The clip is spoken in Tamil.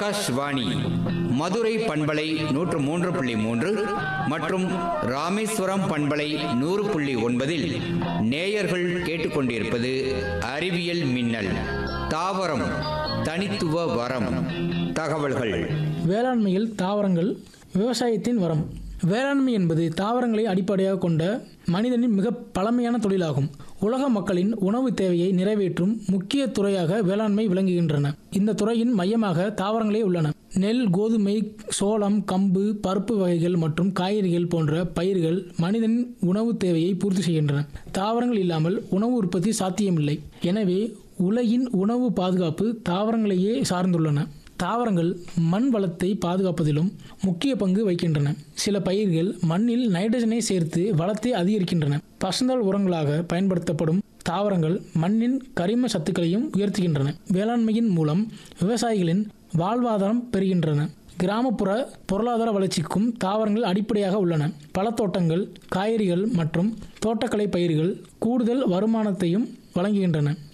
ஆகாஷ்வாணி மதுரை பண்பலை நூற்று மூன்று புள்ளி மூன்று மற்றும் ராமேஸ்வரம் பண்பலை நூறு புள்ளி ஒன்பதில் நேயர்கள் கேட்டுக்கொண்டிருப்பது அறிவியல் மின்னல் தாவரம் தனித்துவ வரம் தகவல்கள் வேளாண்மையில் தாவரங்கள் விவசாயத்தின் வரம் வேளாண்மை என்பது தாவரங்களை அடிப்படையாக கொண்ட மனிதனின் மிக பழமையான தொழிலாகும் உலக மக்களின் உணவு தேவையை நிறைவேற்றும் முக்கிய துறையாக வேளாண்மை விளங்குகின்றன இந்த துறையின் மையமாக தாவரங்களே உள்ளன நெல் கோதுமை சோளம் கம்பு பருப்பு வகைகள் மற்றும் காய்கறிகள் போன்ற பயிர்கள் மனிதனின் உணவு தேவையை பூர்த்தி செய்கின்றன தாவரங்கள் இல்லாமல் உணவு உற்பத்தி சாத்தியமில்லை எனவே உலகின் உணவு பாதுகாப்பு தாவரங்களையே சார்ந்துள்ளன தாவரங்கள் மண் வளத்தை பாதுகாப்பதிலும் முக்கிய பங்கு வகிக்கின்றன சில பயிர்கள் மண்ணில் நைட்ரஜனை சேர்த்து வளத்தை அதிகரிக்கின்றன பசுந்தாள் உரங்களாக பயன்படுத்தப்படும் தாவரங்கள் மண்ணின் கரிம சத்துக்களையும் உயர்த்துகின்றன வேளாண்மையின் மூலம் விவசாயிகளின் வாழ்வாதாரம் பெறுகின்றன கிராமப்புற பொருளாதார வளர்ச்சிக்கும் தாவரங்கள் அடிப்படையாக உள்ளன பழத்தோட்டங்கள் காய்கறிகள் மற்றும் தோட்டக்கலை பயிர்கள் கூடுதல் வருமானத்தையும் வழங்குகின்றன